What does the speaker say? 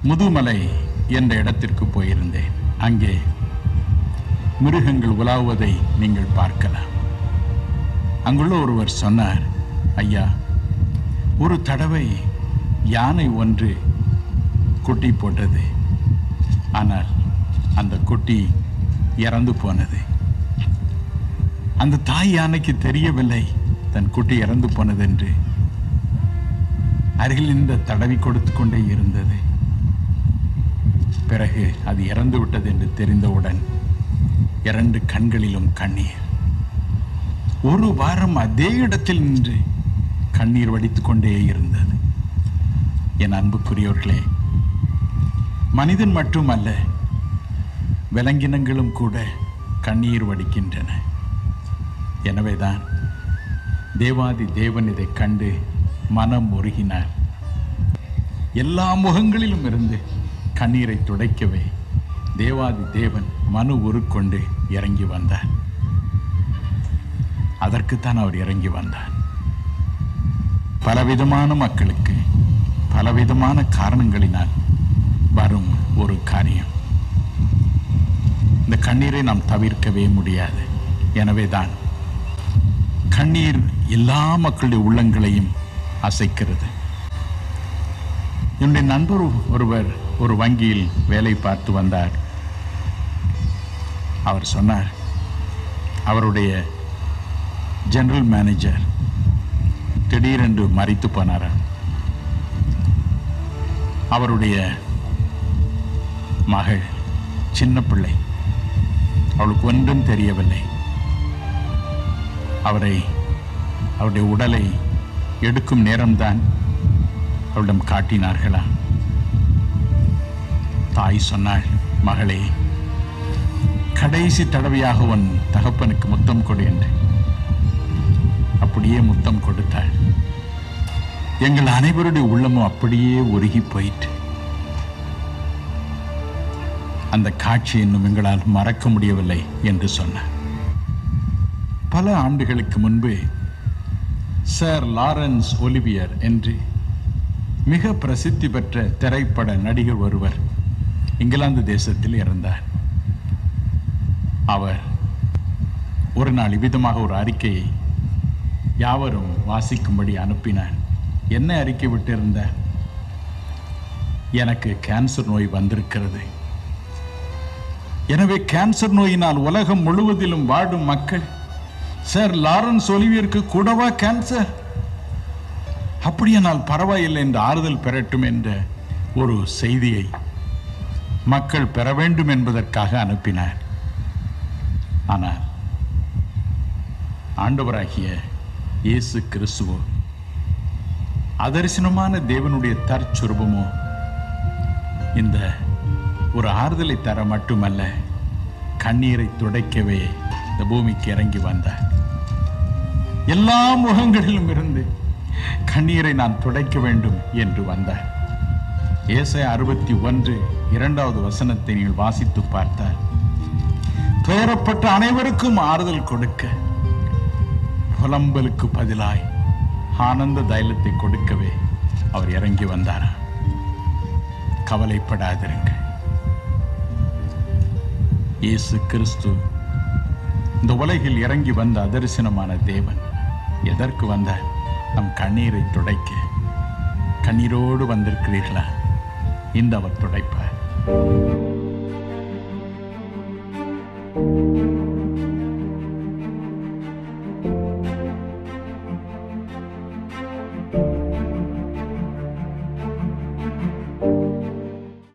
முதுமலை என்ற இடத்திற்கு போயிருந்தேன் அங்கே மிருகங்கள் உலாவுவதை நீங்கள் பார்க்கலாம் அங்குள்ள ஒருவர் சொன்னார் ஐயா ஒரு தடவை யானை ஒன்று குட்டி போட்டது ஆனால் அந்த குட்டி இறந்து போனது அந்த தாய் யானைக்கு தெரியவில்லை தன் குட்டி இறந்து போனது என்று அருகில் இந்த தடவி கொடுத்து கொண்டே இருந்தது பிறகு அது இறந்து விட்டது என்று தெரிந்தவுடன் இரண்டு கண்களிலும் கண்ணீர் ஒரு வாரம் அதே இடத்தில் நின்று கண்ணீர் வடித்துக் கொண்டே இருந்தது என் அன்புக்குரியவர்களே மனிதன் மட்டுமல்ல விலங்கினங்களும் கூட கண்ணீர் வடிக்கின்றன எனவேதான் தேவாதி தேவன் இதை கண்டு மனம் உருகினார் எல்லா முகங்களிலும் இருந்து கண்ணீரை துடைக்கவே தேவாதி தேவன் மனு உருக்கொண்டு இறங்கி வந்தார் அதற்குத்தான் அவர் இறங்கி வந்தார் பலவிதமான மக்களுக்கு பலவிதமான காரணங்களினால் வரும் ஒரு காரியம் இந்த கண்ணீரை நாம் தவிர்க்கவே முடியாது எனவேதான் கண்ணீர் எல்லா மக்களுடைய உள்ளங்களையும் அசைக்கிறது என்னுடைய நண்பர் ஒருவர் ஒரு வங்கியில் வேலை பார்த்து வந்தார் அவர் சொன்னார் அவருடைய ஜெனரல் மேனேஜர் திடீரென்று மறித்து போனாராம் அவருடைய மகள் சின்ன பிள்ளை அவளுக்கு ஒன்றும் தெரியவில்லை அவரை அவருடைய உடலை எடுக்கும் நேரம்தான் அவளிடம் காட்டினார்களா தாய் சொன்னாள் மகளே கடைசி தடவையாக உன் தகப்பனுக்கு முத்தம் கொடு என்று அப்படியே முத்தம் கொடுத்தாள் எங்கள் அனைவருடைய உள்ளமும் அப்படியே உருகி போயிற்று அந்த காட்சி இன்னும் எங்களால் மறக்க முடியவில்லை என்று சொன்னார் பல ஆண்டுகளுக்கு முன்பு சர் லாரன்ஸ் ஒலிவியர் என்று மிக பிரசித்தி பெற்ற திரைப்பட நடிகர் ஒருவர் இங்கிலாந்து தேசத்தில் இறந்தார் அவர் ஒரு நாள் இவ்விதமாக ஒரு அறிக்கையை யாவரும் வாசிக்கும்படி அனுப்பினார் என்ன அறிக்கை விட்டிருந்தார் எனக்கு கேன்சர் நோய் வந்திருக்கிறது எனவே கேன்சர் நோயினால் உலகம் முழுவதிலும் வாடும் மக்கள் சார் லாரன்ஸ் ஒலிவியருக்கு கூடவா கேன்சர் அப்படியானால் பரவாயில்லை என்று ஆறுதல் பெறட்டும் என்ற ஒரு செய்தியை மக்கள் பெற வேண்டும் என்பதற்காக அனுப்பினார் ஆனால் ஆண்டவராகிய இயேசு கிறிஸ்துவோ அதரிசனமான தேவனுடைய தற்சுரூபமோ இந்த ஒரு ஆறுதலை தர மட்டுமல்ல கண்ணீரை துடைக்கவே இந்த பூமிக்கு இறங்கி வந்தார் எல்லா முகங்களிலும் இருந்து கண்ணீரை நான் துடைக்க வேண்டும் என்று வந்தார் ஏசை அறுபத்தி ஒன்று இரண்டாவது வசனத்தை நீங்கள் வாசித்து பார்த்தால் துயரப்பட்ட அனைவருக்கும் ஆறுதல் கொடுக்க புலம்பலுக்கு பதிலாய் ஆனந்த தைலத்தை கொடுக்கவே அவர் இறங்கி வந்தாரா கவலைப்படாதிருங்கள் இயேசு கிறிஸ்து இந்த உலகில் இறங்கி வந்த அதரிசனமான தேவன் எதற்கு வந்தார் நம் கண்ணீரை துடைக்க கண்ணீரோடு வந்திருக்கிறீர்களா இந்த அவர் துடைப்பார்